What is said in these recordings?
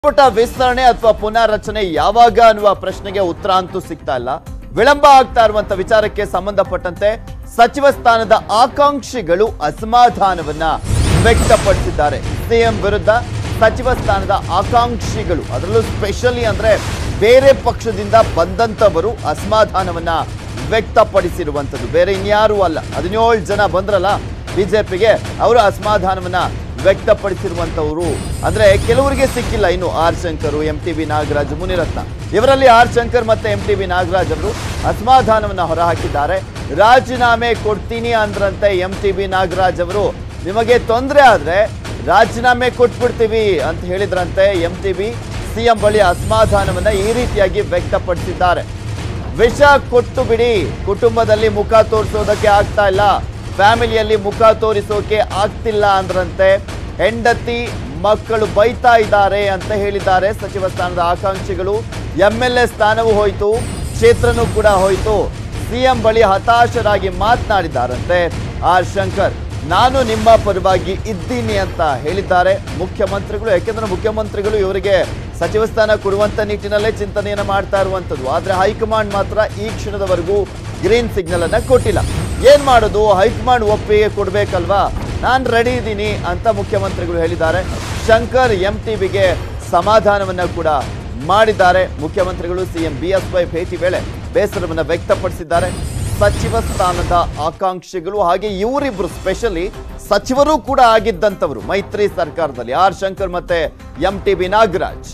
ಸಂಪುಟ ವಿಸ್ತರಣೆ ಅಥವಾ ಪುನಾರಚನೆ ಯಾವಾಗ ಅನ್ನುವ ಪ್ರಶ್ನೆಗೆ ಉತ್ತರ ಅಂತೂ ಸಿಗ್ತಾ ಇಲ್ಲ ವಿಳಂಬ ಆಗ್ತಾ ಇರುವಂತ ವಿಚಾರಕ್ಕೆ ಸಂಬಂಧಪಟ್ಟಂತೆ ಸಚಿವ ಸ್ಥಾನದ ಆಕಾಂಕ್ಷಿಗಳು ಅಸಮಾಧಾನವನ್ನ ವ್ಯಕ್ತಪಡಿಸಿದ್ದಾರೆ ಸಿಎಂ ವಿರುದ್ಧ ಸಚಿವ ಸ್ಥಾನದ ಆಕಾಂಕ್ಷಿಗಳು ಅದರಲ್ಲೂ ಸ್ಪೆಷಲಿ ಅಂದ್ರೆ ಬೇರೆ ಪಕ್ಷದಿಂದ ಬಂದಂತವರು ಅಸಮಾಧಾನವನ್ನ ವ್ಯಕ್ತಪಡಿಸಿರುವಂಥದ್ದು ಬೇರೆ ಇನ್ಯಾರೂ ಅಲ್ಲ ಹದಿನೇಳು ಜನ ಬಂದ್ರಲ್ಲ ಬಿಜೆಪಿಗೆ ಅವರು ಅಸಮಾಧಾನವನ್ನ ವ್ಯಕ್ತಪಡಿಸಿರುವಂತವರು ಅಂದ್ರೆ ಕೆಲವರಿಗೆ ಸಿಕ್ಕಿಲ್ಲ ಇನ್ನು R Shankar M T B Nagaraj Munirathna ಇವರಲ್ಲಿ ಆರ್ ಶಂಕರ್ ಮತ್ತೆ ಎಂ ಟಿ ಬಿ ನಾಗರಾಜ್ ಅವರು ಅಸಮಾಧಾನವನ್ನ ಹೊರಹಾಕಿದ್ದಾರೆ ರಾಜೀನಾಮೆ ಕೊಡ್ತೀನಿ ಅಂದ್ರಂತೆ ಎಂ ಟಿ ಬಿ ನಾಗರಾಜ್ ಅವರು ನಿಮಗೆ ತೊಂದರೆ ಆದ್ರೆ ರಾಜೀನಾಮೆ ಕೊಟ್ಬಿಡ್ತೀವಿ ಅಂತ ಹೇಳಿದ್ರಂತೆ ಎಂ ಟಿ ಬಿ ಸಿಎಂ ಬಳಿ ಅಸಮಾಧಾನವನ್ನ ಈ ರೀತಿಯಾಗಿ ವ್ಯಕ್ತಪಡಿಸಿದ್ದಾರೆ ವಿಷ ಕೊಟ್ಟು ಬಿಡಿ ಕುಟುಂಬದಲ್ಲಿ ಮುಖ ತೋರಿಸೋದಕ್ಕೆ ಆಗ್ತಾ ಇಲ್ಲ ಫ್ಯಾಮಿಲಿಯಲ್ಲಿ ಮುಖ ತೋರಿಸೋಕೆ ಆಗ್ತಿಲ್ಲ ಅಂದ್ರಂತೆ ಹೆಂಡತಿ ಮಕ್ಕಳು ಬೈತಾ ಇದ್ದಾರೆ ಅಂತ ಹೇಳಿದ್ದಾರೆ ಸಚಿವ ಸ್ಥಾನದ ಆಕಾಂಕ್ಷಿಗಳು ಎಂ ಎಲ್ ಎ ಸ್ಥಾನವೂ ಹೋಯ್ತು ಕ್ಷೇತ್ರನೂ ಕೂಡ ಹೋಯ್ತು ಸಿಎಂ ಬಳಿ ಹತಾಶರಾಗಿ ಮಾತನಾಡಿದ್ದಾರಂತೆ ಆರ್ ಶಂಕರ್ ನಾನು ನಿಮ್ಮ ಪರವಾಗಿ ಇದ್ದೀನಿ ಅಂತ ಹೇಳಿದ್ದಾರೆ ಮುಖ್ಯಮಂತ್ರಿಗಳು ಯಾಕೆಂದ್ರೆ ಮುಖ್ಯಮಂತ್ರಿಗಳು ಇವರಿಗೆ ಸಚಿವ ಸ್ಥಾನ ಕೊಡುವಂತ ನಿಟ್ಟಿನಲ್ಲೇ ಚಿಂತನೆಯನ್ನ ಮಾಡ್ತಾ ಇರುವಂತದ್ದು ಆದ್ರೆ ಹೈಕಮಾಂಡ್ ಮಾತ್ರ ಈ ಕ್ಷಣದವರೆಗೂ ಗ್ರೀನ್ ಸಿಗ್ನಲ್ ಅನ್ನ ಕೊಟ್ಟಿಲ್ಲ ಏನ್ ಮಾಡೋದು ಹೈಕಮಾಂಡ್ ಒಪ್ಪಿಗೆ ಕೊಡ್ಬೇಕಲ್ವಾ ನಾನ್ ರೆಡಿ ಇದ್ದೀನಿ ಅಂತ ಮುಖ್ಯಮಂತ್ರಿಗಳು ಹೇಳಿದ್ದಾರೆ ಶಂಕರ್ ಎಂ ಟಿಬಿಗೆ ಸಮಾಧಾನವನ್ನ ಕೂಡ ಮಾಡಿದ್ದಾರೆ ಮುಖ್ಯಮಂತ್ರಿಗಳು ಸಿಎಂ ಬಿ ಎಸ್ ವೈ ಭೇಟಿ ವೇಳೆ ಬೇಸರವನ್ನ ವ್ಯಕ್ತಪಡಿಸಿದ್ದಾರೆ ಸಚಿವ ಸ್ಥಾನದ ಆಕಾಂಕ್ಷಿಗಳು ಹಾಗೆ ಇವರಿಬ್ರು ಸ್ಪೆಷಲಿ ಸಚಿವರು ಕೂಡ ಆಗಿದ್ದಂಥವರು ಮೈತ್ರಿ ಸರ್ಕಾರದಲ್ಲಿ ಆರ್ ಶಂಕರ್ ಮತ್ತೆ ಎಂ ಟಿ ಬಿ ನಾಗರಾಜ್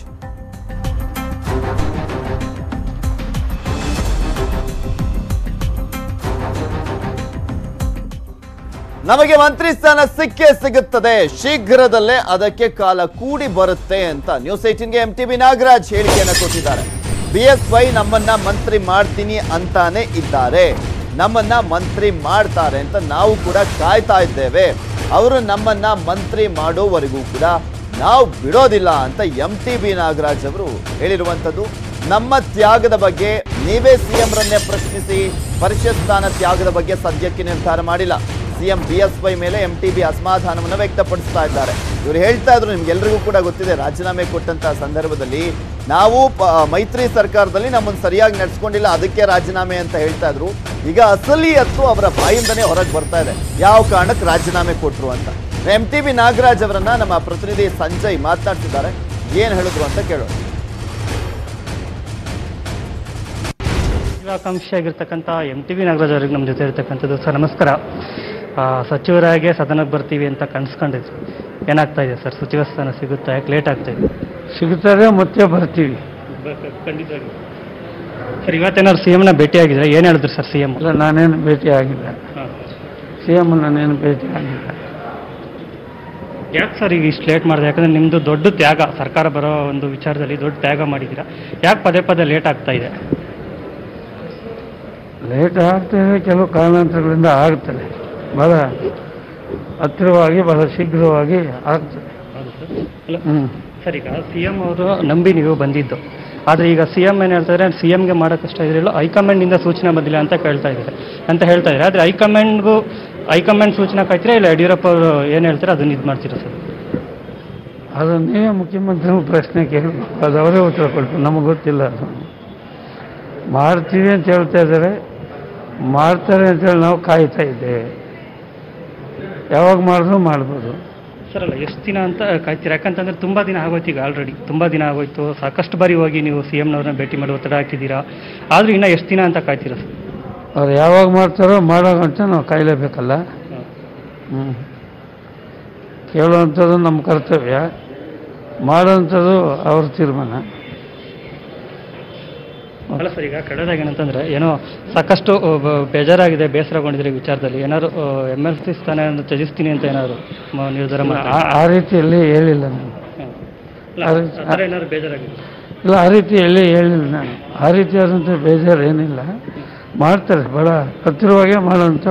ನಮಗೆ ಮಂತ್ರಿ ಸ್ಥಾನ ಸಿಕ್ಕೇ ಸಿಗುತ್ತದೆ ಶೀಘ್ರದಲ್ಲೇ ಅದಕ್ಕೆ ಕಾಲ ಕೂಡಿ ಬರುತ್ತೆ ಅಂತ ನ್ಯೂಸ್ ಏಟೀನ್ಗೆ ಎಂ ಟಿ ಬಿ ನಾಗರಾಜ್ ಹೇಳಿಕೆಯನ್ನು ಕೊಟ್ಟಿದ್ದಾರೆ ಬಿ ಎಸ್ ವೈ ನಮ್ಮನ್ನ ಮಂತ್ರಿ ಮಾಡ್ತೀನಿ ಅಂತಾನೆ ಇದ್ದಾರೆ ನಮ್ಮನ್ನ ಮಂತ್ರಿ ಮಾಡ್ತಾರೆ ಅಂತ ನಾವು ಕೂಡ ಕಾಯ್ತಾ ಇದ್ದೇವೆ ಅವರು ನಮ್ಮನ್ನ ಮಂತ್ರಿ ಮಾಡೋವರೆಗೂ ಕೂಡ ನಾವು ಬಿಡೋದಿಲ್ಲ ಅಂತ ಎಂ ಟಿ ಬಿ ನಾಗರಾಜ್ ಅವರು ಹೇಳಿರುವಂಥದ್ದು ನಮ್ಮ ತ್ಯಾಗದ ಬಗ್ಗೆ ನೀವೇ ಸಿಎಂ ರನ್ನೇ ಪ್ರಶ್ನಿಸಿ ಪರಿಷತ್ ಸ್ಥಾನ ತ್ಯಾಗದ ಬಗ್ಗೆ ಸದ್ಯಕ್ಕೆ ನಿರ್ಧಾರ ಮಾಡಿಲ್ಲ ಸಿಎಂ ಬಿ ಎಸ್ ವೈ ಮೇಲೆ ಎಂ ಟಿ ಬಿ ಅಸಮಾಧಾನವನ್ನು ವ್ಯಕ್ತಪಡಿಸ್ತಾ ಇದ್ದಾರೆ ಇವರು ಹೇಳ್ತಾ ಇದ್ರು ನಿಮ್ಗೆಲ್ರಿಗೂ ಕೂಡ ಗೊತ್ತಿದೆ ರಾಜೀನಾಮೆ ಕೊಟ್ಟಂತ ಸಂದರ್ಭದಲ್ಲಿ ನಾವು ಪ- ಮೈತ್ರಿ ಸರ್ಕಾರದಲ್ಲಿ ನಮ್ಮನ್ನು ಸರಿಯಾಗಿ ನಡೆಸ್ಕೊಂಡಿಲ್ಲ ಅದಕ್ಕೆ ರಾಜೀನಾಮೆ ಅಂತ ಹೇಳ್ತಾ ಇದ್ರು ಈಗ ಅಸಲಿಯತ್ತು ಅವರ ಬಾಯಿಂದನೇ ಹೊರಗೆ ಬರ್ತಾ ಇದೆ ಯಾವ ಕಾರಣಕ್ಕೆ ರಾಜೀನಾಮೆ ಕೊಟ್ರು ಅಂತ ಎಂ ಟಿ ಬಿ ನಾಗರಾಜ್ ಅವರನ್ನ ನಮ್ಮ ಪ್ರತಿನಿಧಿ ಸಂಜಯ್ ಮಾತನಾಡ್ತಿದ್ದಾರೆ ಏನ್ ಹೇಳಿದ್ರು ಅಂತ ಕೇಳೋಣ ಆಕಾಂಕ್ಷಿ ಆಗಿರ್ತಕ್ಕಂಥ ಎಂ ಟಿ ವಿ ನಾಗರಾಜ್ ಅವ್ರಿಗೆ ನಮ್ಮ ಜೊತೆ ಇರ್ತಕ್ಕಂಥದ್ದು ಸರ್ ನಮಸ್ಕಾರ ಆ, ಸಚಿವರಾಗೆ ಸದನಕ್ಕೆ ಬರ್ತೀವಿ ಅಂತ ಕನ್ಸ್ಕೊಂಡಿದ್ರು ಏನಾಗ್ತಾ ಇದೆ ಸರ್ ಸಚಿವ ಸ್ಥಾನ ಸಿಗುತ್ತಾ ಯಾಕೆ ಲೇಟ್ ಆಗ್ತಾ ಇದೆ ಸಿಗ್ತಾರೆ ಮತ್ತೆ ಬರ್ತೀವಿ ಖಂಡಿತವಾಗಿ ಸರ್ ಇವತ್ತೇನಾದ್ರು ಸಿ ಎಮ್ನ ಭೇಟಿ ಆಗಿದ್ರೆ ಏನು ಹೇಳಿದ್ರು ಸರ್ ಸಿ ಎಮ್ ಇಲ್ಲ ನಾನೇನು ಭೇಟಿ ಆಗಿಲ್ಲ ಸಿ ಎಮ್ ನಾನೇನು ಭೇಟಿ ಆಗಿಲ್ಲ ಯಾಕೆ ಸರ್ ಈಗ ಇಷ್ಟು ಲೇಟ್ ಮಾಡಿದೆ ಯಾಕಂದ್ರೆ ನಿಮ್ಮದು ದೊಡ್ಡ ತ್ಯಾಗ ಸರ್ಕಾರ ಬರೋ ಒಂದು ವಿಚಾರದಲ್ಲಿ ದೊಡ್ಡ ತ್ಯಾಗ ಮಾಡಿದ್ದೀರಾ ಯಾಕೆ ಪದೇ ಪದೇ ಲೇಟ್ ಆಗ್ತಾ ಇದೆ ಲೇಟ್ ಆಗ್ತದೆ ಕೆಲವು ಕಾರಣಾಂತರಗಳಿಂದ ಆಗ್ತದೆ ಬಹಳ ಹತ್ತಿರವಾಗಿ ಬಹಳ ಶೀಘ್ರವಾಗಿ ಆಗ್ತದೆ ಅಲ್ಲ ಹ್ಞೂ ಸರ್ ಈಗ ಸಿ ಎಮ್ ಅವರು ನಂಬಿ ನೀವು ಬಂದಿದ್ದು ಆದರೆ ಈಗ ಸಿ ಎಮ್ ಏನು ಹೇಳ್ತಾರೆ ಸಿ ಎಮ್ಗೆ ಮಾಡೋಕ್ಕಷ್ಟ ಇದ್ರಿಲ್ಲ ಹೈಕಮಾಂಡಿಂದ ಸೂಚನೆ ಬಂದಿಲ್ಲ ಅಂತ ಕೇಳ್ತಾ ಇದ್ದಾರೆ ಅಂತ ಹೇಳ್ತಾ ಇದ್ದಾರೆ ಆದರೆ ಹೈಕಮಾಂಡ್ಗೂ ಹೈಕಮಾಂಡ್ ಸೂಚನೆ ಕಾಯ್ತೀರಾ ಇಲ್ಲ ಯಡಿಯೂರಪ್ಪ ಅವರು ಏನು ಹೇಳ್ತಾರೆ ಅದನ್ನ ಇದು ಮಾಡ್ತೀರಾ ಸರ್ ಅದು ನೀವೇ ಮುಖ್ಯಮಂತ್ರಿಗಳು ಪ್ರಶ್ನೆ ಕೇಳಬೇಕು ಅದು ಅವರೇ ಉತ್ತರ ಕೊಡ್ಬೇಕು ನಮಗೆ ಗೊತ್ತಿಲ್ಲ ಅದು ಮಾಡ್ತೀವಿ ಅಂತ ಹೇಳ್ತಾ ಇದ್ದಾರೆ ಮಾಡ್ತಾರೆ ಅಂತೇಳಿ ನಾವು ಕಾಯ್ತಾ ಇದ್ದೇವೆ ಯಾವಾಗ ಮಾಡಿದ್ರು ಮಾಡ್ಬೋದು ಸರ್ ಅಲ್ಲ ಎಷ್ಟು ದಿನ ಅಂತ ಕಾಯ್ತೀರಾ ಯಾಕಂತಂದ್ರೆ ತುಂಬ ದಿನ ಆಗೋಯ್ತು ಈಗ ಆಲ್ರೆಡಿ ತುಂಬ ದಿನ ಆಗೋಯ್ತು ಸಾಕಷ್ಟು ಬಾರಿ ಹೋಗಿ ನೀವು ಸಿ ಎಮ್ನವ್ರನ್ನ ಭೇಟಿ ಮಾಡಿ ಒತ್ತಡ ಹಾಕಿದ್ದೀರಾ ಆದರೂ ಇನ್ನೂ ಎಷ್ಟು ದಿನ ಅಂತ ಕಾಯ್ತೀರಾ ಸರ್ ಅವ್ರು ಯಾವಾಗ ಮಾಡ್ತಾರೋ ಮಾಡೋ ಗಂಟ ನಾವು ಕಾಯಲೇಬೇಕಲ್ಲ ಹ್ಞೂ ಕೇಳುವಂಥದ್ದು ನಮ್ಮ ಕರ್ತವ್ಯ ಮಾಡೋವಂಥದ್ದು ಅವ್ರ ತೀರ್ಮಾನ ಅಲ್ಲ ಸರ್ ಈಗ ಕಳೆದಾಗ ಏನಂತಂದ್ರೆ ಏನೋ ಸಾಕಷ್ಟು ಅ, ಬ- ಬೇಜಾರಾಗಿದೆ ಬೇಸರಗೊಂಡಿದ್ರೆ ಈ ವಿಚಾರದಲ್ಲಿ ಏನಾದ್ರು ಎಮ್ ಎಲ್ ಸಿ ಸ್ಥಾನ ತ್ಯಜಿಸ್ತೀನಿ ಅಂತ ಏನಾದ್ರು ಮ- ನಿರ್ಧಾರ ಮಾಡಿ ಆ- ಆ ರೀತಿಯಲ್ಲಿ ಹೇಳಿಲ್ಲ ನಾನು ಅದು- ಏನಾದ್ರು ಬೇಜಾರಾಗಿದೆ ಇಲ್ಲ ಆ ರೀತಿಯಲ್ಲಿ ಹೇಳಿಲ್ಲ ನಾನು ಆ ರೀತಿಯಾದಂಥ ಬೇಜಾರು ಏನಿಲ್ಲ ಮಾಡ್ತಾರೆ ಭಾಳ ಹತ್ತಿರವಾಗೇ ಮಾಡೋಂಥ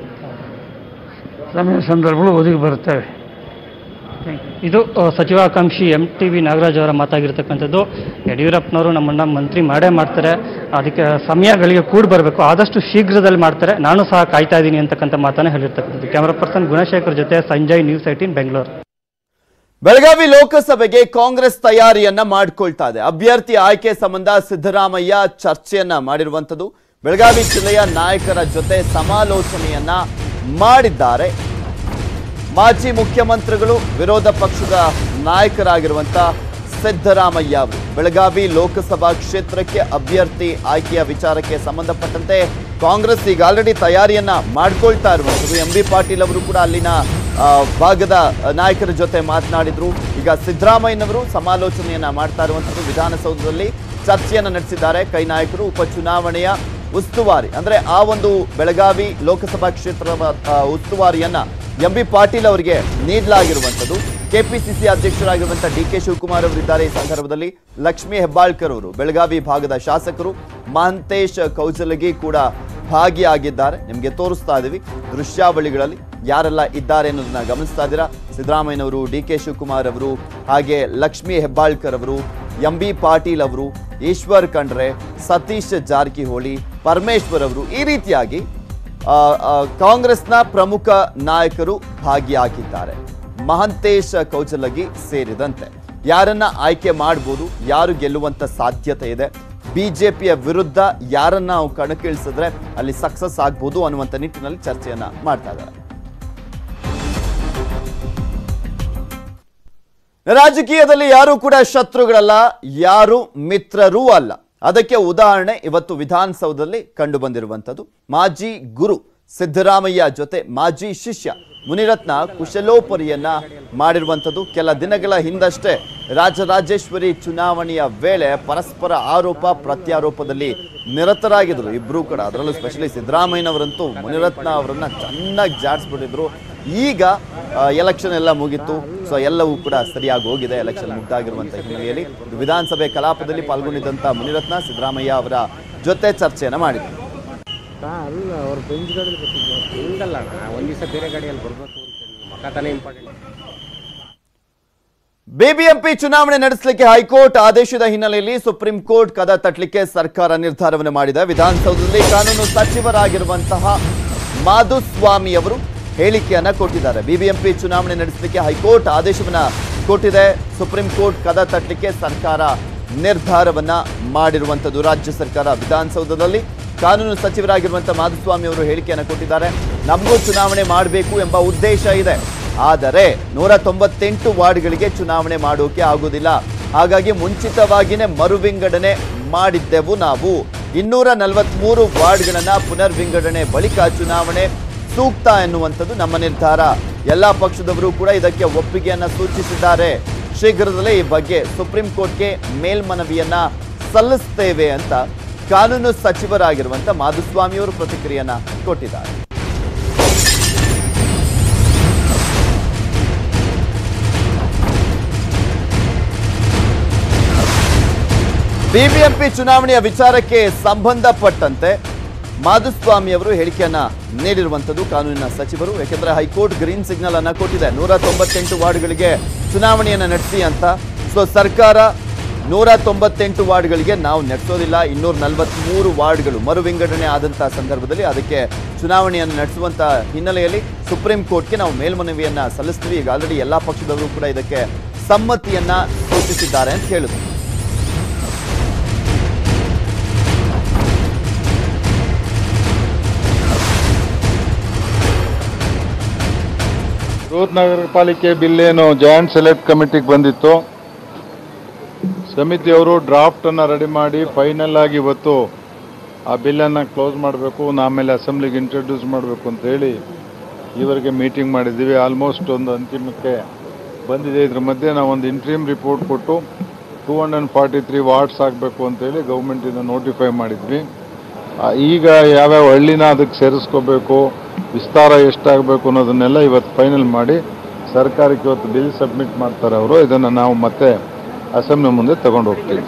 ಸಮಯ ಸಂದರ್ಭಗಳು ಒದಗಿ ಬರ್ತವೆ ಇದು ಅ, ಸಚಿವಾಕಾಂಕ್ಷಿ ಎಂ ಟಿ ವಿ ನಾಗರಾಜ್ ಅವರ ಮಾತಾಗಿರ್ತಕ್ಕಂಥದ್ದು ಯಡಿಯೂರಪ್ಪನವರು ನಮ್ಮನ್ನ ಮಂತ್ರಿ ಮಾಡೇ ಮಾಡ್ತಾರೆ ಅದಕ್ಕೆ ಸಮಯಗಳಿಗೆ ಕೂಡಿ ಬರಬೇಕು ಆದಷ್ಟು ಶೀಘ್ರದಲ್ಲಿ ಮಾಡ್ತಾರೆ ನಾನು ಸಹ ಕಾಯ್ತಾ ಇದ್ದೀನಿ ಅಂತಕ್ಕಂಥ ಮಾತನ್ನ ಹೇಳಿರ್ತಕ್ಕಂಥದ್ದು ಕ್ಯಾಮರಾ ಪರ್ಸನ್ ಗುಣಶೇಖರ್ ಜೊತೆ ಸಂಜಯ್ ನ್ಯೂಸ್ ಏಟೀನ್ ಬೆಂಗಳೂರು ಬೆಳಗಾವಿ ಲೋಕಸಭೆಗೆ ಕಾಂಗ್ರೆಸ್ ತಯಾರಿಯನ್ನ ಮಾಡಿಕೊಳ್ತಾ ಇದೆ ಅಭ್ಯರ್ಥಿ ಆಯ್ಕೆ ಸಂಬಂಧ ಸಿದ್ದರಾಮಯ್ಯ ಚರ್ಚೆಯನ್ನ ಮಾಡಿರುವಂಥದ್ದು ಬೆಳಗಾವಿ ಜಿಲ್ಲೆಯ ನಾಯಕರ ಜೊತೆ ಸಮಾಲೋಚನೆಯನ್ನ ಮಾಡಿದ್ದಾರೆ ಮಾಜಿ ಮುಖ್ಯಮಂತ್ರಿಗಳು ವಿರೋಧ ಪಕ್ಷದ ನಾಯಕರಾಗಿರುವಂತ ಸಿದ್ದರಾಮಯ್ಯ ಅವರು ಬೆಳಗಾವಿ ಲೋಕಸಭಾ ಕ್ಷೇತ್ರಕ್ಕೆ ಅಭ್ಯರ್ಥಿ ಆಯ್ಕೆಯ ವಿಚಾರಕ್ಕೆ ಸಂಬಂಧಪಟ್ಟಂತೆ ಕಾಂಗ್ರೆಸ್ ಈಗ ಆಲ್ರೆಡಿ ತಯಾರಿಯನ್ನ ಮಾಡ್ಕೊಳ್ತಾ ಇರುವಂಥದ್ದು ಎಂ ಬಿ ಪಾಟೀಲ್ ಅವರು ಕೂಡ ಅಲ್ಲಿನ ಆ, ಭಾಗದ ನಾಯಕರ ಜೊತೆ ಮಾತನಾಡಿದ್ರು ಈಗ ಸಿದ್ದರಾಮಯ್ಯನವರು ಸಮಾಲೋಚನೆಯನ್ನ ಮಾಡ್ತಾ ಇರುವಂಥದ್ದು ವಿಧಾನಸೌಧದಲ್ಲಿ ಚರ್ಚೆಯನ್ನ ನಡೆಸಿದ್ದಾರೆ ಕೈ ನಾಯಕರು ಉಪಚುನಾವಣೆಯ ಉಸ್ತುವಾರಿ ಅಂದ್ರೆ ಆ ಒಂದು ಬೆಳಗಾವಿ ಲೋಕಸಭಾ ಕ್ಷೇತ್ರದ ಆ, ಉಸ್ತುವಾರಿಯನ್ನ ಎಂ ಬಿ ಪಾಟೀಲ್ ಅವರಿಗೆ ನೀಡಲಾಗಿರುವಂಥದ್ದು ಕೆಪಿಸಿಸಿ ಅಧ್ಯಕ್ಷರಾಗಿರುವಂತಹ ಡಿ ಕೆ ಶಿವಕುಮಾರ್ ಅವರಿದ್ದಾರೆ ಈ ಸಂದರ್ಭದಲ್ಲಿ ಲಕ್ಷ್ಮೀ ಹೆಬ್ಬಾಳ್ಕರ್ ಅವರು ಬೆಳಗಾವಿ ಭಾಗದ ಶಾಸಕರು ಮಹಂತೇಶ್ ಕೌಜಲಗಿ ಕೂಡ ಭಾಗಿಯಾಗಿದ್ದಾರೆ ನಿಮಗೆ ತೋರಿಸ್ತಾ ಇದ್ದೀವಿ ದೃಶ್ಯಾವಳಿಗಳಲ್ಲಿ ಯಾರೆಲ್ಲ ಇದ್ದಾರೆ ಅನ್ನೋದನ್ನ ಗಮನಿಸ್ತಾ ಇದ್ದೀರಾ ಸಿದ್ದರಾಮಯ್ಯನವರು ಡಿ ಕೆ ಶಿವಕುಮಾರ್ ಅವರು ಹಾಗೆ ಲಕ್ಷ್ಮೀ ಹೆಬ್ಬಾಳ್ಕರ್ ಅವರು ಎಂ ಬಿ ಪಾಟೀಲ್ ಅವರು ಈಶ್ವರ್ ಖಂಡ್ರೆ ಸತೀಶ್ ಜಾರಕಿಹೊಳಿ ಪರಮೇಶ್ವರ್ ಅವರು ಈ ರೀತಿಯಾಗಿ ಆ, ಆ, ಕಾಂಗ್ರೆಸ್ನ ಪ್ರಮುಖ ನಾಯಕರು ಭಾಗಿಯಾಗಿದ್ದಾರೆ ಮಹಂತೇಶ್ ಕೌಚಲಗಿ ಸೇರಿದಂತೆ ಯಾರನ್ನ ಆಯ್ಕೆ ಮಾಡಬಹುದು ಯಾರು ಗೆಲ್ಲುವಂತ ಸಾಧ್ಯತೆ ಇದೆ ಬಿಜೆಪಿಯ ವಿರುದ್ಧ ಯಾರನ್ನ ನಾವು ಕಣಕ್ಕಿಳಿಸಿದ್ರೆ ಅಲ್ಲಿ ಸಕ್ಸಸ್ ಆಗ್ಬೋದು ಅನ್ನುವಂಥ ನಿಟ್ಟಿನಲ್ಲಿ ಚರ್ಚೆಯನ್ನ ಮಾಡ್ತಾ ಇದ್ದಾರೆ ರಾಜಕೀಯದಲ್ಲಿ ಯಾರು ಕೂಡ ಶತ್ರುಗಳಲ್ಲ ಯಾರು ಮಿತ್ರರೂ ಅಲ್ಲ ಅದಕ್ಕೆ ಉದಾಹರಣೆ ಇವತ್ತು ವಿಧಾನಸೌಧದಲ್ಲಿ ಕಂಡು ಬಂದಿರುವಂಥದ್ದು ಮಾಜಿ ಗುರು ಸಿದ್ದರಾಮಯ್ಯ ಜೊತೆ ಮಾಜಿ ಶಿಷ್ಯ ಮುನಿರತ್ನ ಕುಶಲೋಪರಿಯನ್ನ ಮಾಡಿರುವಂಥದ್ದು ಕೆಲ ದಿನಗಳ ಹಿಂದಷ್ಟೇ ರಾಜರಾಜೇಶ್ವರಿ ಚುನಾವಣೆಯ ವೇಳೆ ಪರಸ್ಪರ ಆರೋಪ ಪ್ರತ್ಯಾರೋಪದಲ್ಲಿ ನಿರತರಾಗಿದ್ರು ಇಬ್ರು ಕೂಡ ಅದರಲ್ಲೂ ಸ್ಪೆಷಲಿ ಸಿದ್ದರಾಮಯ್ಯನವರಂತೂ ಮುನಿರತ್ನ ಅವರನ್ನ ಚೆನ್ನಾಗಿ ಜಾಡಿಸ್ಬಿಟ್ಟಿದ್ರು ಈಗ ಎಲೆಕ್ಷನ್ ಎಲ್ಲ ಮುಗೀತು ಸೊ ಎಲ್ಲವೂ ಕೂಡ ಸರಿಯಾಗಿ ಹೋಗಿದೆ ಎಲೆಕ್ಷನ್ ಮುಗ್ದಾಗಿರುವಂಥ ಹಿನ್ನೆಲೆಯಲ್ಲಿ ವಿಧಾನಸಭೆ ಕಲಾಪದಲ್ಲಿ ಪಾಲ್ಗೊಂಡಿದ್ದಂಥ ಮುನಿರತ್ನ ಸಿದ್ದರಾಮಯ್ಯ ಅವರ ಜೊತೆ ಚರ್ಚೆಯನ್ನು ಮಾಡಿದರು ಅಲ್ಲ ಅವ್ರ ಬೆಂಚ್ ಗಾಡಿಯಲ್ಲಿ ಬರ್ತಿದ್ವಿ ಹಿಂಗಲ್ಲ ಅಣ್ಣ ಒಂದು ದಿವಸ ಬೇರೆ ಗಾಡಿಯಲ್ಲಿ ಬರಬೇಕು ಅಂತ ಮಕ್ಕ ತಾನೇ ಇಂಪಾರ್ಟೆಂಟ್ ಬಿಬಿಎಂಪಿ ಚುನಾವಣೆ ನಡೆಸಲಿಕ್ಕೆ ಹೈಕೋರ್ಟ್ ಆದೇಶದ ಹಿನ್ನೆಲೆಯಲ್ಲಿ ಸುಪ್ರೀಂ ಕೋರ್ಟ್ ಕದ ತಟ್ಟಲಿಕ್ಕೆ ಸರ್ಕಾರ ನಿರ್ಧಾರವನ್ನು ಮಾಡಿದೆ ವಿಧಾನಸೌಧದಲ್ಲಿ ಕಾನೂನು ಸಚಿವರಾಗಿರುವಂತಹ ಮಾಧುಸ್ವಾಮಿ ಅವರು ಹೇಳಿಕೆಯನ್ನ ಕೊಟ್ಟಿದ್ದಾರೆ ಬಿಬಿಎಂಪಿ ಚುನಾವಣೆ ನಡೆಸಲಿಕ್ಕೆ ಹೈಕೋರ್ಟ್ ಆದೇಶವನ್ನ ಕೊಟ್ಟಿದೆ ಸುಪ್ರೀಂ ಕೋರ್ಟ್ ಕದ ತಟ್ಟಲಿಕ್ಕೆ ಸರ್ಕಾರ ನಿರ್ಧಾರವನ್ನ ಮಾಡಿರುವಂತದ್ದು ರಾಜ್ಯ ಸರ್ಕಾರ ವಿಧಾನಸೌಧದಲ್ಲಿ ಕಾನೂನು ಸಚಿವರಾಗಿರುವಂತಹ ಮಾಧುಸ್ವಾಮಿ ಅವರು ಹೇಳಿಕೆಯನ್ನ ಕೊಟ್ಟಿದ್ದಾರೆ ನಮಗೂ ಚುನಾವಣೆ ಮಾಡಬೇಕು ಎಂಬ ಉದ್ದೇಶ ಇದೆ ಆದರೆ ನೂರ ತೊಂಬತ್ತೆಂಟು ವಾರ್ಡ್ಗಳಿಗೆ ಚುನಾವಣೆ ಮಾಡೋಕೆ ಆಗುವುದಿಲ್ಲ ಹಾಗಾಗಿ ಮುಂಚಿತವಾಗಿಯೇ ಮರು ವಿಂಗಡಣೆ ಮಾಡಿದ್ದೆವು ನಾವು ಇನ್ನೂರ ನಲವತ್ಮೂರು ವಾರ್ಡ್ಗಳನ್ನ ಪುನರ್ ವಿಂಗಡಣೆ ಬಳಿಕ ಚುನಾವಣೆ ಸೂಕ್ತ ಎನ್ನುವಂಥದ್ದು ನಮ್ಮ ನಿರ್ಧಾರ ಎಲ್ಲಾ ಪಕ್ಷದವರು ಕೂಡ ಇದಕ್ಕೆ ಒಪ್ಪಿಗೆಯನ್ನ ಸೂಚಿಸಿದ್ದಾರೆ ಶೀಘ್ರದಲ್ಲೇ ಈ ಬಗ್ಗೆ ಸುಪ್ರೀಂ ಕೋರ್ಟ್ಗೆ ಮೇಲ್ಮನವಿಯನ್ನ ಸಲ್ಲಿಸ್ತೇವೆ ಅಂತ ಕಾನೂನು ಸಚಿವರಾಗಿರುವಂತ ಮಾಧುಸ್ವಾಮಿಯವರು ಪ್ರತಿಕ್ರಿಯೆಯನ್ನ ಕೊಟ್ಟಿದ್ದಾರೆ ಬಿಬಿಎಂಪಿ ಚುನಾವಣೆಯ ವಿಚಾರಕ್ಕೆ ಸಂಬಂಧಪಟ್ಟಂತೆ ಮಾಧುಸ್ವಾಮಿ ಅವರು ಹೇಳಿಕೆಯನ್ನ ನೀಡಿರುವಂತದ್ದು ಕಾನೂನಿನ ಸಚಿವರು ಯಾಕೆಂದ್ರೆ ಹೈಕೋರ್ಟ್ ಗ್ರೀನ್ ಸಿಗ್ನಲ್ ಅನ್ನ ಕೊಟ್ಟಿದೆ ನೂರ ತೊಂಬತ್ತೆಂಟು ವಾರ್ಡ್ಗಳಿಗೆ ಚುನಾವಣೆಯನ್ನ ನಡೆಸಿ ಅಂತ ಸೊ ಸರ್ಕಾರ ನೂರ ತೊಂಬತ್ತೆಂಟು ವಾರ್ಡ್ಗಳಿಗೆ ನಾವು ನಡೆಸೋದಿಲ್ಲ ಇನ್ನೂರ ನಲವತ್ಮೂರು ವಾರ್ಡ್ಗಳು ಮರು ವಿಂಗಡಣೆ ಆದಂತಹ ಸಂದರ್ಭದಲ್ಲಿ ಅದಕ್ಕೆ ಚುನಾವಣೆಯನ್ನು ನಡೆಸುವಂತ ಹಿನ್ನೆಲೆಯಲ್ಲಿ ಸುಪ್ರೀಂ ಕೋರ್ಟ್ಗೆ ನಾವು ಮೇಲ್ಮನವಿಯನ್ನ ಸಲ್ಲಿಸ್ತೀವಿ ಈಗ ಆಲ್ರೆಡಿ ಎಲ್ಲಾ ಪಕ್ಷದವರು ಕೂಡ ಇದಕ್ಕೆ ಸಮ್ಮತಿಯನ್ನ ಸೂಚಿಸಿದ್ದಾರೆ ಅಂತ ಹೇಳಿದ್ರು ಬೃಹತ್ ನಗರ ಪಾಲಿಕೆ ಬಿಲ್ ಏನು ಜಾಯಿಂಟ್ ಸೆಲೆಕ್ಟ್ ಕಮಿಟಿಗೆ ಬಂದಿತ್ತು ಸಮಿತಿಯವರು ಡ್ರಾಫ್ಟನ್ನು ರೆಡಿ ಮಾಡಿ ಫೈನಲ್ ಆಗಿ ಇವತ್ತು ಆ ಬಿಲ್ಲನ್ನು ಕ್ಲೋಸ್ ಮಾಡಬೇಕು ಆಮೇಲೆ ಅಸೆಂಬ್ಲಿಗೆ ಇಂಟ್ರೊಡ್ಯೂಸ್ ಮಾಡಬೇಕು ಅಂತ ಹೇಳಿ ಇವರಿಗೆ ಮೀಟಿಂಗ್ ಮಾಡಿದ್ದೀವಿ ಆಲ್ಮೋಸ್ಟ್ ಒಂದು ಅಂತಿಮಕ್ಕೆ ಬಂದಿದೆ ಇದ್ರ ಮಧ್ಯೆ ನಾವು ಒಂದು ಇಂಟ್ರೀಮ್ ರಿಪೋರ್ಟ್ ಕೊಟ್ಟು two hundred forty three wards ಆಗಬೇಕು ಅಂತೇಳಿ ಗೌರ್ಮೆಂಟಿಂದ ನೋಟಿಫೈ ಮಾಡಿದ್ವಿ ಆ, ಈಗ ಯಾವ್ಯಾವ ಹಳ್ಳಿನ ಅದಕ್ಕೆ ಸೇರಿಸ್ಕೋಬೇಕು ವಿಸ್ತಾರ ಎಷ್ಟಾಗಬೇಕು ಅನ್ನೋದನ್ನೆಲ್ಲ ಇವತ್ತು ಫೈನಲ್ ಮಾಡಿ ಸರ್ಕಾರಕ್ಕೆ ಇವತ್ತು ಬಿಲ್ ಸಬ್ಮಿಟ್ ಮಾಡ್ತಾರೆ ಅವರು ಇದನ್ನು ನಾವು ಮತ್ತೆ ಅಸೆಂಬ್ಲಿ ಮುಂದೆ ತಗೊಂಡು ಹೋಗ್ತೀವಿ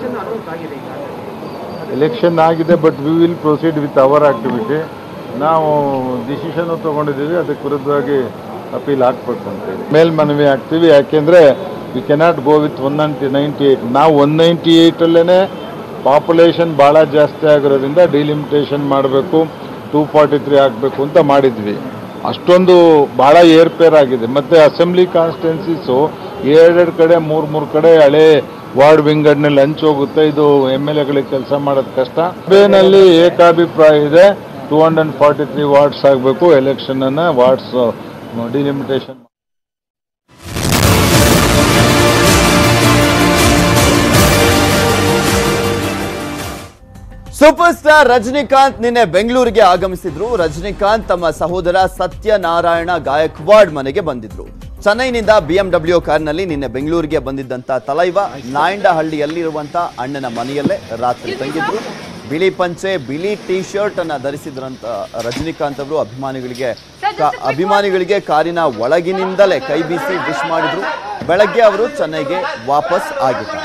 ಎಲೆಕ್ಷನ್ ಆಗಿದೆ but we will proceed with our activity ನಾವು ಡಿಸಿಷನ್ ತಗೊಂಡಿದ್ದೀವಿ ಅದಕ್ಕೆ ವಿರುದ್ಧವಾಗಿ ಅಪೀಲ್ ಹಾಕ್ಬೇಕು ಅಂತೇಳಿ ಮೇಲ್ಮನವಿ ಹಾಕ್ತೀವಿ ಯಾಕೆಂದರೆ we cannot go with one ninety ninety eight ನಾವು ಒನ್ ನೈಂಟಿ ಏಯ್ಟಲ್ಲೇ ಪಾಪ್ಯುಲೇಷನ್ ಭಾಳ ಜಾಸ್ತಿ ಆಗಿರೋದ್ರಿಂದ ಡಿಲಿಮಿಟೇಷನ್ ಮಾಡಬೇಕು ಟೂ ಫಾರ್ಟಿ ತ್ರೀ ಆಗಬೇಕು ಅಂತ ಮಾಡಿದ್ವಿ ಅಷ್ಟೊಂದು ಭಾಳ ಏರ್ಪೇರ್ ಆಗಿದೆ ಮತ್ತು ಅಸೆಂಬ್ಲಿ ಕಾನ್ಸ್ಟಿಟ್ಯೂನ್ಸೀಸು ಎರಡೆರಡು ಕಡೆ ಮೂರು ಮೂರು ಕಡೆ ಹಳೆ ವಾರ್ಡ್ ವಿಂಗಡ್ನಲ್ಲಿ ಹಂಚ್ ಹೋಗುತ್ತೆ ಇದು ಎಮ್ ಎಲ್ ಎಗಳಿಗೆ ಕೆಲಸ ಮಾಡೋದು ಕಷ್ಟ ಸಭೆಯಲ್ಲಿ ಏಕಾಭಿಪ್ರಾಯ ಇದೆ two hundred forty three wards ಆಗಬೇಕು ಎಲೆಕ್ಷನ್ ಅನ್ನ wards delimitation superstar Rajinikanth ನಿನ್ನೆ ಬೆಂಗಳೂರಿಗೆ ಆಗಮಿಸಿದ್ರು ರಜನಿಕಾಂತ್ ತಮ್ಮ ಸಹೋದರ ಸತ್ಯನಾರಾಯಣ ಗಾಯಕ್ವಾಡ್ ಮನೆಗೆ ಬಂದಿದ್ರು ಚೆನ್ನೈನಿಂದ ಬಿಎಂಡಬ್ಲ್ಯೂ ಕಾರ್ನಲ್ಲಿ ನಿನ್ನೆ ಬೆಂಗಳೂರಿಗೆ ಬಂದಿದ್ದಂತ ತಲೈವ ನಾಯಂಡಹಳ್ಳಿಯಲ್ಲಿರುವಂತ ಅಣ್ಣನ ಮನೆಯಲ್ಲೇ ರಾತ್ರಿ ತಂಗಿದ್ರು ಬಿಳಿ ಪಂಚೆ ಬಿಳಿ ಟಿ ಶರ್ಟ್ ಅನ್ನ ಧರಿಸಿದ್ರಂತ ರಜನಿಕಾಂತ್ ಅವರು ಅಭಿಮಾನಿಗಳಿಗೆ ಕಾ- ಅಭಿಮಾನಿಗಳಿಗೆ ಕಾರಿನ ಒಳಗಿನಿಂದಲೇ ಕೈ ಬೀಸಿ ವಿಶ್ ಮಾಡಿದ್ರು ಬೆಳಗ್ಗೆ ಅವರು ಚೆನ್ನೈಗೆ ವಾಪಸ್ ಆಗಿದ್ದಾರೆ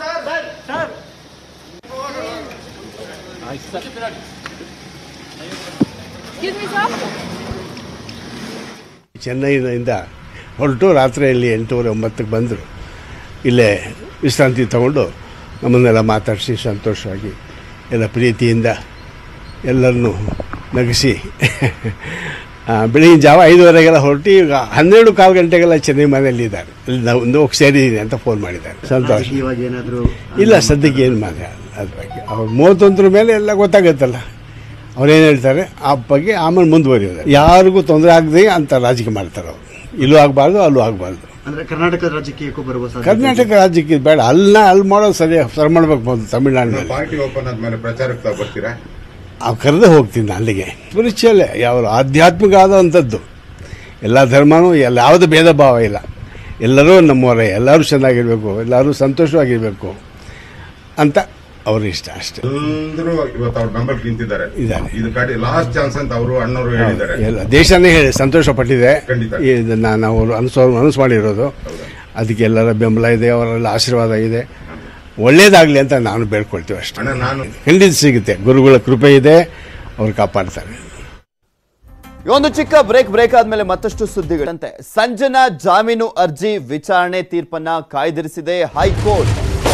ಚೆನ್ನೈನಿಂದ ಹೊರಟು ರಾತ್ರಿಯಲ್ಲಿ ಎಂಟೂವರೆ ಒಂಬತ್ತಕ್ಕೆ ಬಂದರು ಇಲ್ಲೇ ವಿಶ್ರಾಂತಿ ತಗೊಂಡು ನಮ್ಮನ್ನೆಲ್ಲ ಮಾತಾಡಿಸಿ ಸಂತೋಷವಾಗಿ ಎಲ್ಲ ಪ್ರೀತಿಯಿಂದ ಎಲ್ಲರನ್ನೂ ನಗಿಸಿ ಆ, ಬೆಳಗಿನ ಜಾವ ಐದುವರೆಗೆಲ್ಲ ಹೊರಟು ಈಗ ಹನ್ನೆರಡು ಕಾಲು ಗಂಟೆಗೆಲ್ಲ ಚೆನ್ನೈ ಮನೆಯಲ್ಲಿದ್ದಾರೆ ಇಲ್ಲಿ ನಾವು ಒಂದು ಹೋಗಿ ಸೇರಿದ್ದೀನಿ ಅಂತ ಫೋನ್ ಮಾಡಿದ್ದಾರೆ ಸಂತೋಷ ಇಲ್ಲ ಸದ್ಯಕ್ಕೆ ಏನು ಮಾತ್ರ ಅದ್ರ ಬಗ್ಗೆ ಅವ್ರು ಮೂವತ್ತೊಂದರ ಮೇಲೆ ಎಲ್ಲ ಗೊತ್ತಾಗುತ್ತಲ್ಲ ಅವ್ರೇನು ಹೇಳ್ತಾರೆ ಆ ಬಗ್ಗೆ ಆಮೇಲೆ ಮುಂದುವರಿಯೋದು ಯಾರಿಗೂ ತೊಂದರೆ ಆಗದೆ ಅಂತ ರಾಜಕೀಯ ಮಾಡ್ತಾರೆ ಅವರು ಇಲ್ಲೂ ಆಗಬಾರ್ದು ಅಲ್ಲೂ ಆಗಬಾರ್ದು ಅಂದ್ರೆ ಕರ್ನಾಟಕ ರಾಜ್ಯಕ್ಕೂ ಬರುವ ಸಾಧ್ಯತೆ ಕರ್ನಾಟಕ ರಾಜ್ಯಕ್ಕೆ ಇದು ಬೇಡ ಅಲ್ಲ ಅಲ್ಲಿ ಮಾಡೋದು ಸರಿ ಸರಿ ಮಾಡ್ಬೇಕು ಮೊದಲು ತಮಿಳ್ನಾಡಿನಲ್ಲಿ ಪಾರ್ಟಿ ಓಪನ್ ಆದ್ಮೇಲೆ ಪ್ರಚಾರಕ್ಕೆ ತಾವು ಬರ್ತೀರಾ ಅವ್ರು ಕರೆದೇ ಹೋಗ್ತೀನಿ ನಾನು ಅಲ್ಲಿಗೆ ಸ್ಪಿರಿಚುವಲ್ ಯಾವ ಆಧ್ಯಾತ್ಮಿಕ ಆದಂಥದ್ದು ಎಲ್ಲ ಧರ್ಮನೂ ಎಲ್ಲ ಯಾವುದೇ ಭೇದ ಭಾವ ಇಲ್ಲ ಎಲ್ಲರೂ ನಮ್ಮವರೇ ಎಲ್ಲರೂ ಚೆನ್ನಾಗಿರಬೇಕು ಎಲ್ಲರೂ ಸಂತೋಷವಾಗಿರಬೇಕು ಅಂತ ಅವ್ರ ಇಷ್ಟ ಅಷ್ಟೇ ಎಲ್ಲರೂ ಇವತ್ತು ಅವ್ರ ಬೆಂಬಲ ನಿಂತಿದ್ದಾರೆ ಇದ್ದಾರೆ. ಇದು ಕಡೆ ಲಾಸ್ಟ್ ಚಾನ್ಸ್ ಅಂತ ಅವರು ಅಣ್ಣವರು ಹೇಳಿದ್ದಾರೆ ಎಲ್ಲ ದೇಶನೇ ಹೇಳಿ ಸಂತೋಷ ಪಟ್ಟಿದೆ ಖಂಡಿತ. ಇದನ್ನ ನಾವು ಅನುಸೋ ಅನುಸು ಮಾಡಿರೋದು ಅದಕ್ಕೆ ಎಲ್ಲರ ಬೆಂಬಲ ಇದೆ ಅವರೆಲ್ಲ ಆಶೀರ್ವಾದ ಇದೆ ಒಳ್ಳೇದಾಗಲಿ ಅಂತ ನಾನು ಬೇಡ್ಕೊಳ್ತೀವಿ ಅಷ್ಟೇ ಅಣ್ಣ ನಾನು ಖಂಡಿತ ಸಿಗುತ್ತೆ ಗುರುಗಳ ಕೃಪೆ ಇದೆ ಅವ್ರು ಕಾಪಾಡ್ತಾರೆ ಈ ಒಂದು ಚಿಕ್ಕ ಬ್ರೇಕ್ ಬ್ರೇಕ್ ಆದ್ಮೇಲೆ ಮತ್ತಷ್ಟು ಸುದ್ದಿಗಳಂತೆ ಸಂಜನಾ ಜಾಮೀನು ಅರ್ಜಿ ವಿಚಾರಣೆ ತೀರ್ಪನ್ನ ಕಾಯ್ದಿರಿಸಿದೆ ಹೈಕೋರ್ಟ್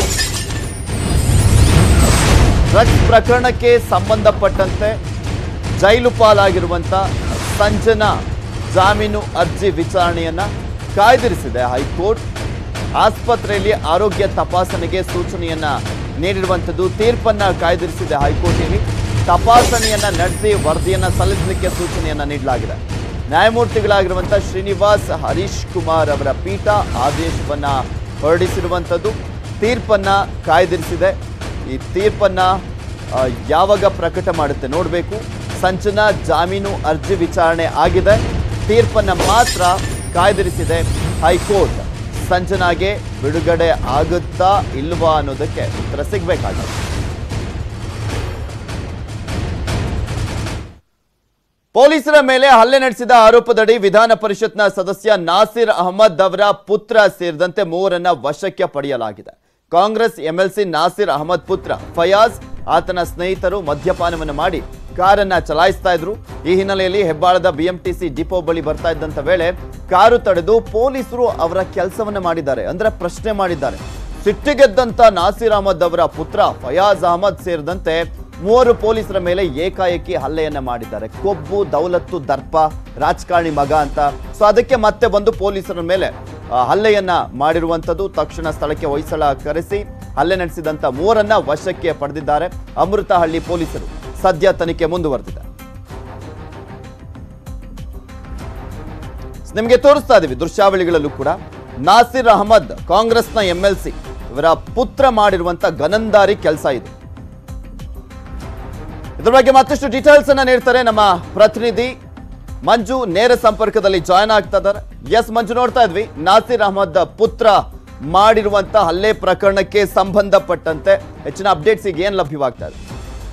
ಡ್ರಗ್ಸ್ ಪ್ರಕರಣಕ್ಕೆ ಸಂಬಂಧಪಟ್ಟಂತೆ ಜೈಲು ಪಾಲಾಗಿರುವಂತ ಸಂಜನಾ ಜಾಮೀನು ಅರ್ಜಿ ವಿಚಾರಣೆಯನ್ನ ಕಾಯ್ದಿರಿಸಿದೆ ಹೈಕೋರ್ಟ್ ಆಸ್ಪತ್ರೆಯಲ್ಲಿ ಆರೋಗ್ಯ ತಪಾಸಣೆಗೆ ಸೂಚನೆಯನ್ನ ನೀಡಿರುವಂಥದ್ದು ತೀರ್ಪನ್ನ ಕಾಯ್ದಿರಿಸಿದೆ ಹೈಕೋರ್ಟ್ನಲ್ಲಿ ತಪಾಸಣೆಯನ್ನ ನಡೆಸಿ ವರದಿಯನ್ನ ಸಲ್ಲಿಸಲಿಕ್ಕೆ ಸೂಚನೆಯನ್ನ ನೀಡಲಾಗಿದೆ ನ್ಯಾಯಮೂರ್ತಿಗಳಾಗಿರುವಂಥ ಶ್ರೀನಿವಾಸ್ ಹರೀಶ್ ಕುಮಾರ್ ಅವರ ಪೀಠ ಆದೇಶವನ್ನ ಹೊರಡಿಸಿರುವಂಥದ್ದು ತೀರ್ಪನ್ನ ಕಾಯ್ದಿರಿಸಿದೆ ಈ ತೀರ್ಪನ್ನ ಆ, ಯಾವಾಗ ಪ್ರಕಟ ಮಾಡುತ್ತೆ ನೋಡಬೇಕು ಸಂಚನ ಜಾಮೀನು ಅರ್ಜಿ ವಿಚಾರಣೆ ಆಗಿದೆ ತೀರ್ಪನ್ನ ಮಾತ್ರ ಕಾಯ್ದಿರಿಸಿದೆ ಹೈಕೋರ್ಟ್ ಸಂಜನಾಗೆ ಬಿಡುಗಡೆ ಆಗುತ್ತಾ ಇಲ್ವಾ ಅನ್ನೋದಕ್ಕೆ ಉತ್ತರ ಸಿಗಬೇಕಾಗಿದೆ ಪೊಲೀಸರ ಮೇಲೆ ಹಲ್ಲೆ ನಡೆಸಿದ ಆರೋಪದಡಿ ವಿಧಾನ ಪರಿಷತ್ನ ಸದಸ್ಯ ನಾಸಿರ್ ಅಹಮದ್ ಅವರ ಪುತ್ರ ಸೇರಿದಂತೆ ಮೂವರನ್ನ ವಶಕ್ಕೆ ಪಡೆಯಲಾಗಿದೆ ಕಾಂಗ್ರೆಸ್ ಎಂಎಲ್ಸಿ ನಾಸಿರ್ ಅಹಮದ್ ಪುತ್ರ ಫಯಾಜ್ ಆತನ ಸ್ನೇಹಿತರು ಮದ್ಯಪಾನವನ್ನು ಮಾಡಿ ಕಾರನ್ನ ಚಲಾಯಿಸ್ತಾ ಇದ್ರು ಈ ಹಿನ್ನೆಲೆಯಲ್ಲಿ ಹೆಬ್ಬಾಳದ ಬಿಎಂಟಿಸಿ ಡಿಪೋ ಬಳಿ ಬರ್ತಾ ಇದ್ದಂತ ವೇಳೆ ಕಾರು ತಡೆದು ಪೊಲೀಸರು ಅವರ ಕೆಲಸವನ್ನ ಮಾಡಿದ್ದಾರೆ ಅಂದ್ರೆ ಪ್ರಶ್ನೆ ಮಾಡಿದ್ದಾರೆ ಸಿಟ್ಟಿಗೆದ್ದಂತ ನಾಸಿರ್ ಅಹಮದ್ ಅವರ ಪುತ್ರ ಫಯಾಜ್ ಅಹಮದ್ ಸೇರಿದಂತೆ ಮೂವರು ಪೊಲೀಸರ ಮೇಲೆ ಏಕಾಏಕಿ ಹಲ್ಲೆಯನ್ನ ಮಾಡಿದ್ದಾರೆ ಕೊಬ್ಬು ದೌಲತ್ತು ದರ್ಪ ರಾಜಕಾರಣಿ ಮಗ ಅಂತ ಸೊ ಅದಕ್ಕೆ ಮತ್ತೆ ಬಂದು ಪೊಲೀಸರ ಮೇಲೆ ಆ, ಹಲ್ಲೆಯನ್ನ ಮಾಡಿರುವಂಥದ್ದು ತಕ್ಷಣ ಸ್ಥಳಕ್ಕೆ ಹೊಯ್ಸಳ ಕರೆಸಿ ಹಲ್ಲೆ ನಡೆಸಿದಂತ ಮೂವರನ್ನ ವಶಕ್ಕೆ ಪಡೆದಿದ್ದಾರೆ ಅಮೃತಹಳ್ಳಿ ಪೊಲೀಸರು ಸದ್ಯ ತನಿಖೆ ಮುಂದುವರೆದಿದೆ ನಿಮಗೆ ತೋರಿಸ್ತಾ ಇದೀವಿ ದೃಶ್ಯಾವಳಿಗಳಲ್ಲೂ ಕೂಡ ನಾಸಿರ್ ಅಹಮದ್ ಕಾಂಗ್ರೆಸ್ನ ಎಂ ಎಲ್ ಸಿ ಇವರ ಪುತ್ರ ಮಾಡಿರುವಂತ ಗನಂದಾರಿ ಕೆಲಸ ಇದು ಇದ್ರ ಬಗ್ಗೆ ಮತ್ತಷ್ಟು ಡೀಟೇಲ್ಸ್ ಅನ್ನ ನೀಡ್ತಾರೆ ನಮ್ಮ ಪ್ರತಿನಿಧಿ ಮಂಜು ನೇರ ಸಂಪರ್ಕದಲ್ಲಿ ಜಾಯ್ನ್ ಆಗ್ತಾ ಇದ್ದಾರೆ ಎಸ್ ಮಂಜು ನೋಡ್ತಾ ಇದ್ವಿ ನಾಸಿರ್ ಅಹಮದ್ ಪುತ್ರ ಮಾಡಿರುವಂತ ಹಲ್ಲೆ ಪ್ರಕರಣಕ್ಕೆ ಸಂಬಂಧಪಟ್ಟಂತೆ ಹೆಚ್ಚಿನ ಅಪ್ಡೇಟ್ಸ್ ಈಗ ಏನ್ ಲಭ್ಯವಾಗ್ತಾ ಇದೆ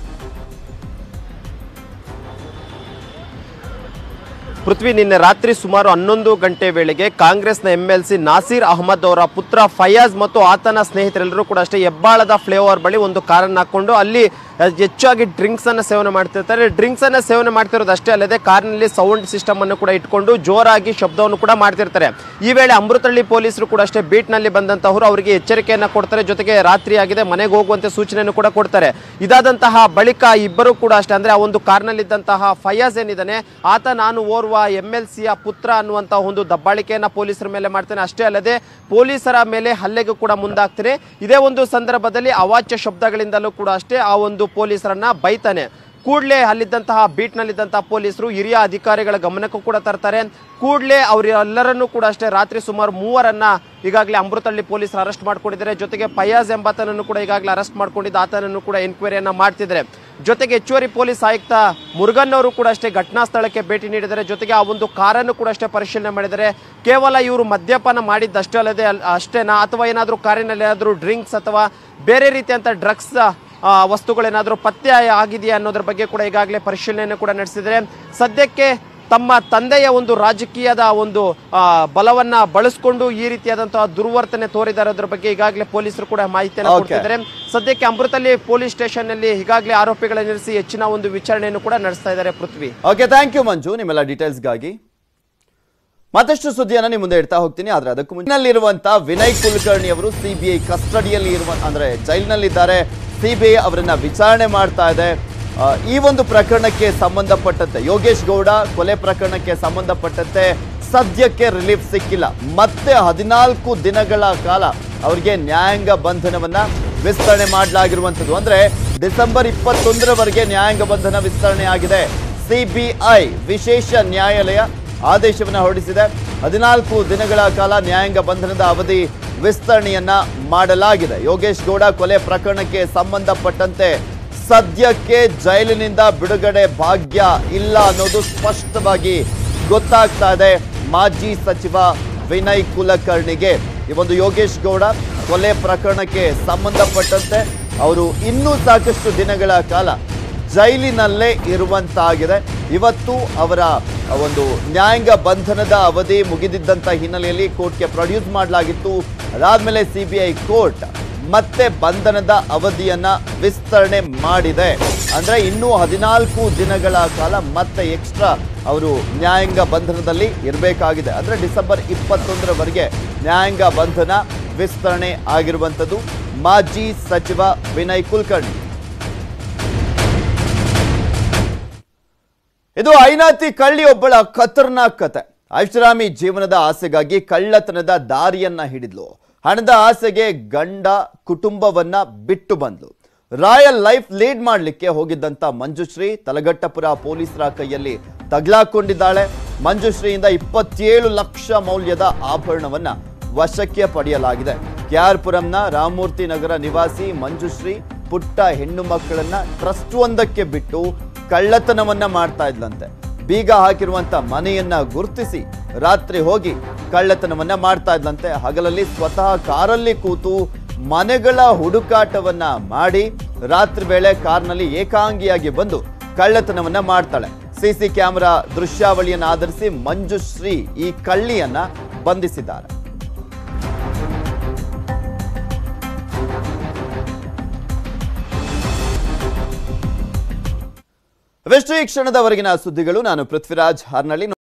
ಪೃಥ್ವಿ ನಿನ್ನೆ ರಾತ್ರಿ ಸುಮಾರು ಹನ್ನೊಂದು ಗಂಟೆ ವೇಳೆಗೆ ಕಾಂಗ್ರೆಸ್ನ M L C Nasir Ahmed ಅವರ ಪುತ್ರ ಫಯಾಜ್ ಮತ್ತು ಆತನ ಸ್ನೇಹಿತರೆಲ್ಲರೂ ಕೂಡ ಅಷ್ಟೇ ಹೆಬ್ಬಾಳದ ಫ್ಲೇವರ್ ಬಳಿ ಒಂದು ಕಾರನ್ನು ಹಾಕೊಂಡು ಅಲ್ಲಿ ಅಹ್, ಹೆಚ್ಚಾಗಿ ಡ್ರಿಂಕ್ಸ್ ಅನ್ನ ಸೇವನೆ ಮಾಡ್ತಿರ್ತಾರೆ ಡ್ರಿಂಕ್ಸ್ ಅನ್ನ ಸೇವನೆ ಮಾಡ್ತಿರೋದು ಅಷ್ಟೇ ಅಲ್ಲದೆ ಕಾರ್ನಲ್ಲಿ ಸೌಂಡ್ ಸಿಸ್ಟಮ್ ಅನ್ನು ಕೂಡ ಇಟ್ಕೊಂಡು ಜೋರಾಗಿ ಶಬ್ದವನ್ನು ಕೂಡ ಮಾಡ್ತಿರ್ತಾರೆ ಈ ವೇಳೆ ಅಮೃತಹಳ್ಳಿ ಪೊಲೀಸರು ಕೂಡ ಅಷ್ಟೇ ಬೀಟ್ನಲ್ಲಿ ಬಂದಂತಹವರು ಅವರಿಗೆ ಎಚ್ಚರಿಕೆಯನ್ನ ಕೊಡ್ತಾರೆ ಜೊತೆಗೆ ರಾತ್ರಿ ಆಗಿದೆ ಮನೆಗೆ ಹೋಗುವಂತೆ ಸೂಚನೆಯನ್ನು ಕೂಡ ಕೊಡ್ತಾರೆ ಇದಾದಂತಹ ಬಳಿಕ ಇಬ್ಬರು ಕೂಡ ಅಷ್ಟೇ ಅಂದ್ರೆ ಆ ಒಂದು ಕಾರ್ನಲ್ಲಿದ್ದಂತಹ ಫಯಾಜ್ ಏನಿದ್ದಾನೆ ಆತ ನಾನು ಓರ್ವ ಓರ್ವ ಎಂ ಎಲ್ ಸಿಯ ಪುತ್ರ ಅನ್ನುವಂಥ ಒಂದು ದಬ್ಬಾಳಿಕೆಯನ್ನು ಪೊಲೀಸರ ಮೇಲೆ ಮಾಡ್ತಾನೆ ಅಷ್ಟೇ ಅಲ್ಲದೆ ಪೊಲೀಸರ ಮೇಲೆ ಹಲ್ಲೆಗೂ ಕೂಡ ಮುಂದಾಗ್ತಾನೆ ಇದೇ ಒಂದು ಸಂದರ್ಭದಲ್ಲಿ ಅವಾಚ್ಯ ಶಬ್ದಗಳಿಂದಲೂ ಕೂಡ ಅಷ್ಟೇ ಆ ಒಂದು ಪೊಲೀಸರನ್ನ ಬೈತಾನೆ ಕೂಡಲೇ ಅಲ್ಲಿದ್ದಂತಹ ಬೀಟ್ನಲ್ಲಿದ್ದಂತಹ ಪೊಲೀಸರು ಹಿರಿಯ ಅಧಿಕಾರಿಗಳ ಗಮನಕ್ಕೂ ಕೂಡ ತರ್ತಾರೆ ಕೂಡಲೇ ಅವರೆಲ್ಲರನ್ನೂ ಕೂಡ ಅಷ್ಟೇ ರಾತ್ರಿ ಸುಮಾರು ಮೂವರನ್ನ ಈಗಾಗಲೇ ಅಮೃತಹಳ್ಳಿ ಪೊಲೀಸರು ಅರೆಸ್ಟ್ ಮಾಡ್ಕೊಂಡಿದ್ದಾರೆ ಜೊತೆಗೆ ಫಯಾಜ್ ಎಂಬಾತನನ್ನು ಕೂಡ ಈಗಾಗಲೇ ಅರೆಸ್ಟ್ ಮಾಡ್ಕೊಂಡಿದ್ದು ಆತನನ್ನು ಕೂಡ ಎನ್ಕ್ವೈರಿಯನ್ನ ಮಾಡ್ತಿದ್ದಾರೆ ಜೊತೆಗೆ ಹೆಚ್ಚುವರಿ ಪೊಲೀಸ್ ಆಯುಕ್ತ ಮುರುಗನ್ ಅವರು ಕೂಡ ಅಷ್ಟೇ ಘಟನಾ ಸ್ಥಳಕ್ಕೆ ಭೇಟಿ ನೀಡಿದ್ದಾರೆ ಜೊತೆಗೆ ಆ ಒಂದು ಕಾರನ್ನು ಕೂಡ ಅಷ್ಟೇ ಪರಿಶೀಲನೆ ಮಾಡಿದ್ದಾರೆ ಕೇವಲ ಇವರು ಮದ್ಯಪಾನ ಮಾಡಿದ್ದಷ್ಟೇ ಅಲ್ಲದೆ ಅಲ್- ಅಷ್ಟೇನಾ ಅಥವಾ ಏನಾದರೂ ಕಾರಿನಲ್ಲಿ ಏನಾದರೂ ಡ್ರಿಂಕ್ಸ್ ಅಥವಾ ಬೇರೆ ರೀತಿಯಂಥ ಡ್ರಗ್ಸ್ ವಸ್ತುಗಳೇನಾದರೂ ಪತ್ತೆ ಆಗಿದೆಯಾ ಅನ್ನೋದ್ರ ಬಗ್ಗೆ ಕೂಡ ಈಗಾಗಲೇ ಪರಿಶೀಲನೆಯನ್ನು ಕೂಡ ನಡೆಸಿದರೆ ಸದ್ಯಕ್ಕೆ ತಮ್ಮ ತಂದೆಯ ಒಂದು ರಾಜಕೀಯದ ಒಂದು ಆ, ಬಲವನ್ನ ಬಳಸಿಕೊಂಡು ಈ ರೀತಿಯಾದಂತಹ ದುರ್ವರ್ತನೆ ತೋರಿದ್ದಾರೆ ಅದರ ಬಗ್ಗೆ ಈಗಾಗಲೇ ಪೊಲೀಸರು ಕೂಡ ಮಾಹಿತಿಯನ್ನು Okay. ಕೊಡ್ತಿದ್ದಾರೆ ಸದ್ಯಕ್ಕೆ ಅಮೃತಲ್ಲಿ ಪೊಲೀಸ್ ಸ್ಟೇಷನ್ ನಲ್ಲಿ ಈಗಾಗಲೇ ಆರೋಪಿಗಳನ್ನು ನಿಲ್ಲಿಸಿ ಹೆಚ್ಚಿನ ಒಂದು ವಿಚಾರಣೆಯನ್ನು ಕೂಡ ನಡೆಸ್ತಾ ಇದ್ದಾರೆ Prithvi okay thank you Manju ನಿಮ್ಮೆಲ್ಲ ಡೀಟೇಲ್ಸ್ಗಾಗಿ ಮತ್ತಷ್ಟು ಸುದ್ದಿಯನ್ನ ನಿಮ್ಮ ಮುಂದೆ ಇಡ್ತಾ ಹೋಗ್ತೀನಿ ಆದ್ರೆ ಅದಕ್ಕೂ ಮುಂಚಿನಲ್ಲಿರುವಂತ ವಿನಯ್ ಕುಲಕರ್ಣಿ ಅವರು ಸಿಬಿಐ ಕಸ್ಟಡಿಯಲ್ಲಿ ಇರುವ ಅಂದ್ರೆ ಜೈಲಿನಲ್ಲಿದ್ದಾರೆ ಸಿಬಿಐ ಅವರನ್ನ ವಿಚಾರಣೆ ಮಾಡ್ತಾ ಇದೆ ಆ, ಈ ಒಂದು ಪ್ರಕರಣಕ್ಕೆ ಸಂಬಂಧಪಟ್ಟಂತೆ ಯೋಗೇಶ್ ಗೌಡ ಕೊಲೆ ಪ್ರಕರಣಕ್ಕೆ ಸಂಬಂಧಪಟ್ಟಂತೆ ಸದ್ಯಕ್ಕೆ ರಿಲೀಫ್ ಸಿಕ್ಕಿಲ್ಲ ಮತ್ತೆ ಹದಿನಾಲ್ಕು ದಿನಗಳ ಕಾಲ ಅವರಿಗೆ ನ್ಯಾಯಾಂಗ ಬಂಧನವನ್ನ ವಿಸ್ತರಣೆ ಮಾಡಲಾಗಿರುವಂಥದ್ದು ಅಂದ್ರೆ ಡಿಸೆಂಬರ್ ಇಪ್ಪತ್ತೊಂದರವರೆಗೆ ನ್ಯಾಯಾಂಗ ಬಂಧನ ವಿಸ್ತರಣೆ ಆಗಿದೆ ಸಿಬಿಐ ವಿಶೇಷ ನ್ಯಾಯಾಲಯ ಆದೇಶವನ್ನು ಹೊರಡಿಸಿದೆ ಹದಿನಾಲ್ಕು ದಿನಗಳ ಕಾಲ ನ್ಯಾಯಾಂಗ ಬಂಧನದ ಅವಧಿ ವಿಸ್ತರಣೆಯನ್ನ ಮಾಡಲಾಗಿದೆ ಯೋಗೇಶ್ ಗೌಡ ಕೊಲೆ ಪ್ರಕರಣಕ್ಕೆ ಸಂಬಂಧಪಟ್ಟಂತೆ ಸದ್ಯಕ್ಕೆ ಜೈಲಿನಿಂದ ಬಿಡುಗಡೆ ಭಾಗ್ಯ ಇಲ್ಲ ಅನ್ನೋದು ಸ್ಪಷ್ಟವಾಗಿ ಗೊತ್ತಾಗ್ತಾ ಇದೆ ಮಾಜಿ ಸಚಿವ ವಿನಯ್ ಕುಲಕರ್ಣಿಗೆ ಈ ಒಂದು ಯೋಗೇಶ್ ಗೌಡ ಕೊಲೆ ಪ್ರಕರಣಕ್ಕೆ ಸಂಬಂಧಪಟ್ಟಂತೆ ಅವರು ಇನ್ನೂ ಸಾಕಷ್ಟು ದಿನಗಳ ಕಾಲ ಜೈಲಿನಲ್ಲೇ ಇರುವಂತಾಗಿದೆ ಇವತ್ತು ಅವರ ಒಂದು ನ್ಯಾಯಾಂಗ ಬಂಧನದ ಅವಧಿ ಮುಗಿದಿದ್ದಂಥ ಹಿನ್ನೆಲೆಯಲ್ಲಿ ಕೋರ್ಟ್ಗೆ ಪ್ರೊಡ್ಯೂಸ್ ಮಾಡಲಾಗಿತ್ತು ಅದಾದ್ಮೇಲೆ ಸಿಬಿಐ ಕೋರ್ಟ್ ಮತ್ತೆ ಬಂಧನದ ಅವಧಿಯನ್ನ ವಿಸ್ತರಣೆ ಮಾಡಿದೆ ಅಂದ್ರೆ ಇನ್ನೂ ಹದಿನಾಲ್ಕು ದಿನಗಳ ಕಾಲ ಮತ್ತೆ ಎಕ್ಸ್ಟ್ರಾ ಅವರು ನ್ಯಾಯಾಂಗ ಬಂಧನದಲ್ಲಿ ಇರಬೇಕಾಗಿದೆ ಅಂದ್ರೆ ಡಿಸೆಂಬರ್ ಇಪ್ಪತ್ತೊಂದರವರೆಗೆ ನ್ಯಾಯಾಂಗ ಬಂಧನ ವಿಸ್ತರಣೆ ಆಗಿರುವಂಥದ್ದು ಮಾಜಿ ಸಚಿವ ವಿನಯ್ ಕುಲಕರ್ಣಿ ಇದು ಐನಾತಿ ಕಳ್ಳಿಯೊಬ್ಬಳ ಖತರ್ನಾಕ್ ಕತೆ ಐಷಾರಾಮಿ ಜೀವನದ ಆಸೆಗಾಗಿ ಕಳ್ಳತನದ ದಾರಿಯನ್ನ ಹಿಡಿದ್ಲು ಹಣದ ಆಸೆಗೆ ಗಂಡ ಕುಟುಂಬವನ್ನ ಬಿಟ್ಟು ಬಂದ್ಲು ರಾಯಲ್ ಲೈಫ್ ಲೀಡ್ ಮಾಡಲಿಕ್ಕೆ ಹೋಗಿದ್ದಂತ ಮಂಜುಶ್ರೀ ತಲಗಟ್ಟಪುರ ಪೊಲೀಸರ ಕೈಯಲ್ಲಿ ತಗ್ಲಾಕೊಂಡಿದ್ದಾಳೆ ಮಂಜುಶ್ರೀಯಿಂದ ಇಪ್ಪತ್ತೇಳು ಲಕ್ಷ ಮೌಲ್ಯದ ಆಭರಣವನ್ನ ವಶಕ್ಕೆ ಪಡೆಯಲಾಗಿದೆ ಕೆಆರ್ ಪುರಂನ ರಾಮಮೂರ್ತಿ ನಗರ ನಿವಾಸಿ ಮಂಜುಶ್ರೀ ಪುಟ್ಟ ಹೆಣ್ಣು ಮಕ್ಕಳನ್ನ ಟ್ರಸ್ಟ್ ಒಂದಕ್ಕೆ ಬಿಟ್ಟು ಕಳ್ಳತನವನ್ನ ಮಾಡ್ತಾ ಇದ್ಲಂತೆ ಬೀಗ ಹಾಕಿರುವಂತ ಮನೆಯನ್ನ ಗುರುತಿಸಿ ರಾತ್ರಿ ಹೋಗಿ ಕಳ್ಳತನವನ್ನ ಮಾಡ್ತಾ ಇದ್ಲಂತೆ ಹಗಲಲ್ಲಿ ಸ್ವತಃ ಕಾರಲ್ಲಿ ಕೂತು ಮನೆಗಳ ಹುಡುಕಾಟವನ್ನ ಮಾಡಿ ರಾತ್ರಿ ವೇಳೆ ಕಾರ್ನಲ್ಲಿ ಏಕಾಂಗಿಯಾಗಿ ಬಂದು ಕಳ್ಳತನವನ್ನ ಮಾಡ್ತಾಳೆ ಸಿಸಿ ಕ್ಯಾಮೆರಾ ದೃಶ್ಯಾವಳಿಯನ್ನು ಆಧರಿಸಿ ಮಂಜುಶ್ರೀ ಈ ಕಳ್ಳಿಯನ್ನ ಬಂಧಿಸಿದ್ದಾರೆ ಇವೆಷ್ಟು ಈ ಕ್ಷಣದವರೆಗಿನ ಸುದ್ದಿಗಳು ನಾನು ಪೃಥ್ವಿರಾಜ್ ಹಾರ್ನಳ್ಳಿ